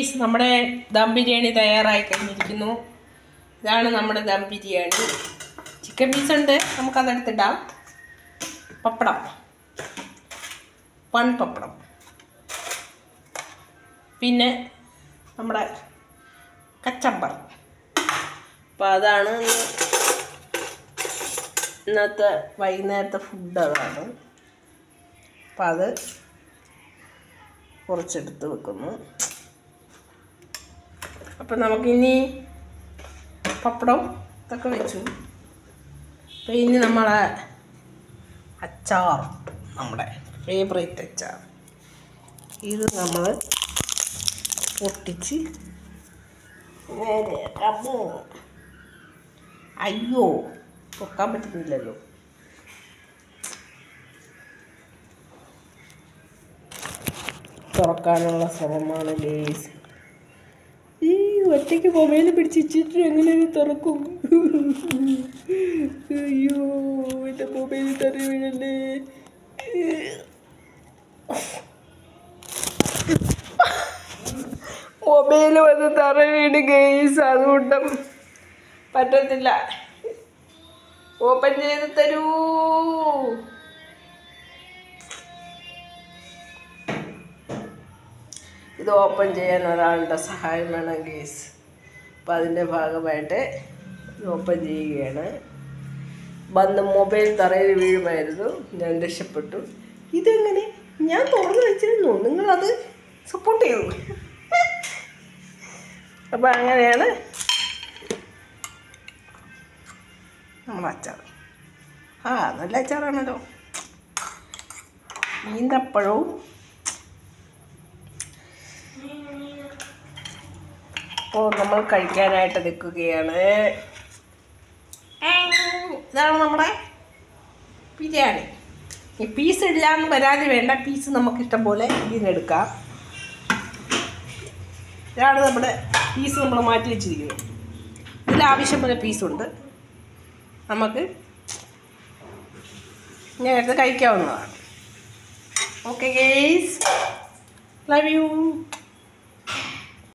guys നമ്മുടെ ദം ബിരിയാണി തയ്യാറായി കഴിഞ്ഞിരിക്കുന്നു ഇതാണ് നമ്മുടെ ദം ബിരിയാണി ചിക്കൻ പീസ് ഉണ്ട് നമുക്കതെടുത്തിടാം പപ്പടം വൺ പപ്പടം പിന്നെ നമ്മുടെ കച്ചമ്പർ അപ്പോൾ അതാണ് ഇന്ന് ഇന്നത്തെ വൈകുന്നേരത്തെ ഫുഡ് അതാണ് അപ്പം അത് കുറച്ചെടുത്ത് വെക്കുന്നു അപ്പം നമുക്കിനി പപ്പടം ഇതൊക്കെ വെച്ചു അപ്പം ഇനി നമ്മളെ അച്ചാർ നമ്മുടെ ഫേവറേറ്റ് അച്ചാർ ഇത് നമ്മൾ പൊട്ടിച്ച് നേരെ അമ്മോ അയ്യോ പൊക്കാൻ പറ്റുന്നില്ലല്ലോ തുറക്കാനുള്ള ശ്രമമാണ് ഗേസ് ഈ ഒറ്റയ്ക്ക് മൊബൈൽ പിടിച്ചിട്ട് എങ്ങനെ ഇത് തുറക്കും അയ്യോ എൻ്റെ മൊബൈൽ തെറി വീഴല്ലേ മൊബൈൽ വന്ന് തറ വീണ് ഗെയ്സ് അതുകൊണ്ടും പറ്റത്തില്ല ഓപ്പൺ ചെയ്ത് തരൂ ഇത് ഓപ്പൺ ചെയ്യാൻ ഒരാളുടെ സഹായം വേണം ഗേസ് അപ്പം അതിൻ്റെ ഭാഗമായിട്ട് ഇത് ഓപ്പൺ ചെയ്യുകയാണ് വന്ന് മൊബൈൽ തറയിൽ വീഴുമായിരുന്നു ഞാൻ രക്ഷപ്പെട്ടു ഇതെങ്ങനെ ഞാൻ തുറന്നു വെച്ചിരുന്നു നിങ്ങളത് സപ്പോർട്ട് ചെയ്തു അപ്പം അങ്ങനെയാണ് നമ്മുടെ അച്ചാർ ആ നല്ല അച്ചാറാണല്ലോ ഈന്തപ്പഴവും അപ്പോൾ നമ്മൾ കഴിക്കാനായിട്ട് നിൽക്കുകയാണ് ഇതാണ് നമ്മുടെ ബിരിയാണി ഈ പീസ് ഇല്ലാന്ന് പരാതി വേണ്ട പീസ് നമുക്ക് ഇഷ്ടം പോലെ ഇതിനെടുക്കാം ഇതാണ് നമ്മുടെ പീസ് നമ്മൾ മാറ്റി വെച്ചിരിക്കുന്നത് ഇതിൽ ആവശ്യം പോലെ പീസുണ്ട് നമുക്ക് ഞാൻ എടുത്ത് കഴിക്കാവുന്നതാണ് ഓക്കെ ഗേസ് ലവ് യു